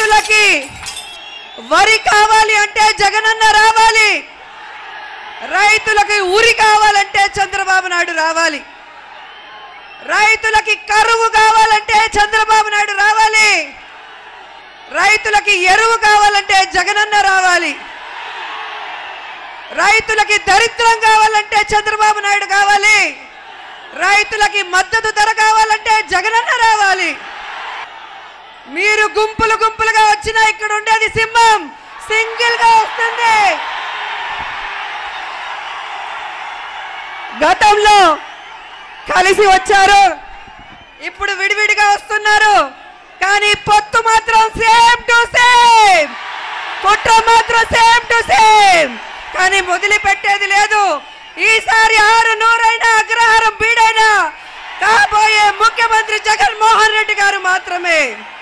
రైతులకి వరి కావాలి అంటే జగనన్న రావాలి రైతులకి ఉరి కావాలంటే చంద్రబాబు నాయుడు రావాలి రైతులకి కరువు కావాలంటే చంద్రబాబు నాయుడు రావాలి రైతులకి ఎరువు కావాలంటే జగనన్న రావాలి రైతులకి దరిద్రం కావాలంటే చంద్రబాబు నాయుడు కావాలి రైతులకి మద్దతు ధర కావాలంటే జగనన్న రావాలి మీరు గుంపులు గుంపులుగా వచ్చినా ఇక్కడ ఉండేది సింహం సింగిల్ గా వస్తుంది గతంలో కలిసి వచ్చారు ఇప్పుడు విడివిడిగా వస్తున్నారు కానీ పొత్తు మాత్రం సేమ్ టు సేమ్ కుట్ర మాత్రం సేమ్ టు సేమ్ కానీ వదిలిపెట్టేది లేదు ఈసారి ఆరు నూరైనా అగ్రహారం బీడైనా కాబోయే ముఖ్యమంత్రి జగన్మోహన్ రెడ్డి గారు మాత్రమే